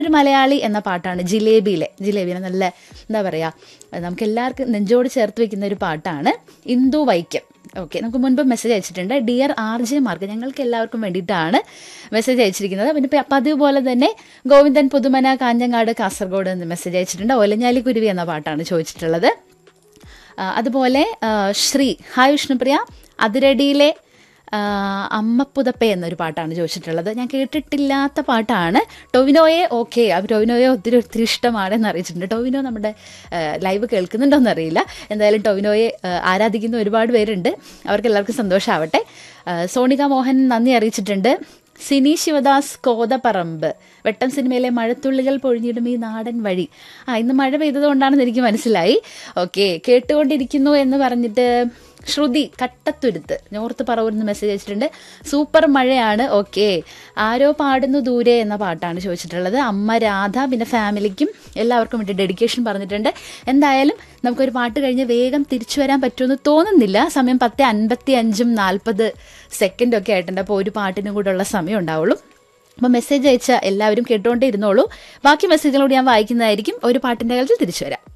ഒരു മലയാളി എന്ന പാട്ടാണ് ജിലേബിയിലെ ജിലേബിയിലെ നല്ല എന്താ പറയുക നമുക്ക് എല്ലാവർക്കും നെഞ്ചോട് ചേർത്ത് വെക്കുന്ന ഒരു പാട്ടാണ് ഇന്ദു വൈക്കം ഓക്കെ നമുക്ക് മുൻപ് മെസ്സേജ് അയച്ചിട്ടുണ്ട് ഡിയർ ആർ ജെ മാർക്ക് ഞങ്ങൾക്ക് എല്ലാവർക്കും വേണ്ടിയിട്ടാണ് മെസ്സേജ് അയച്ചിരിക്കുന്നത് പിന്നെ ഇപ്പം പതിവ് പോലെ തന്നെ ഗോവിന്ദൻ പുതുമന കാഞ്ഞങ്ങാട് കാസർഗോഡ് എന്ന് മെസ്സേജ് അയച്ചിട്ടുണ്ട് ഒലഞ്ഞാലി കുരുവി എന്ന പാട്ടാണ് ചോദിച്ചിട്ടുള്ളത് ആ, അതുപോലെ ആ, ശ്രീ ഹായ് വിഷ്ണുപ്രിയ അതിരടിയിലെ ആ, അമ്മപ്പുതപ്പേ എന്നൊരു പാട്ടാണ് ചോദിച്ചിട്ടുള്ളത് ഞാൻ കേട്ടിട്ടില്ലാത്ത പാട്ടാണ് ടൊവിനോയെ ഓക്കെ ആ ടൊവിനോയെ ഒത്തിരി ഒത്തിരി ഇഷ്ടമാണെന്ന് അറിയിച്ചിട്ടുണ്ട് ടൊവിനോ നമ്മുടെ ലൈവ് കേൾക്കുന്നുണ്ടോ എന്നറിയില്ല എന്തായാലും ടൊവിനോയെ ആ, ആരാധിക്കുന്ന ഒരുപാട് പേരുണ്ട് അവർക്ക് എല്ലാവർക്കും സന്തോഷമാവട്ടെ ആ, സോണിക മോഹൻ നന്ദി അറിയിച്ചിട്ടുണ്ട് സിനി ശിവദാസ് കോതപ്പറമ്പ് വെട്ടം സിനിമയിലെ മഴത്തുള്ളികൾ പൊഴിഞ്ഞിടും ഈ നാടൻ വഴി ആ ഇന്ന് മഴ പെയ്തതുകൊണ്ടാണെന്ന് എനിക്ക് മനസ്സിലായി ഓക്കെ കേട്ടുകൊണ്ടിരിക്കുന്നു എന്ന് പറഞ്ഞിട്ട് ശ്രുതി കട്ടത്തുരുത്ത് നോർത്ത് പറവൂർന്ന് മെസ്സേജ് അയച്ചിട്ടുണ്ട് സൂപ്പർ മഴയാണ് ഓക്കെ ആരോ പാടുന്നു ദൂരെ എന്ന പാട്ടാണ് ചോദിച്ചിട്ടുള്ളത് അമ്മ രാധ പിന്നെ ഫാമിലിക്കും എല്ലാവർക്കും വേണ്ടി ഡെഡിക്കേഷൻ പറഞ്ഞിട്ടുണ്ട് എന്തായാലും നമുക്കൊരു പാട്ട് കഴിഞ്ഞ് വേഗം തിരിച്ചു വരാൻ പറ്റുമെന്ന് തോന്നുന്നില്ല സമയം പത്ത് അൻപത്തി അഞ്ചും നാൽപ്പത് സെക്കൻഡും ഒക്കെ ആയിട്ടുണ്ട് അപ്പോൾ ഒരു പാട്ടിനും കൂടെ ഉള്ള സമയം ഉണ്ടാവുള്ളൂ അപ്പോൾ മെസ്സേജ് അയച്ച എല്ലാവരും കേട്ടുകൊണ്ടേ ഇരുന്നോളൂ ബാക്കി മെസ്സേജുകളോട് ഞാൻ വായിക്കുന്നതായിരിക്കും ഒരു പാട്ടിൻ്റെ കാലത്തിൽ തിരിച്ചു വരാം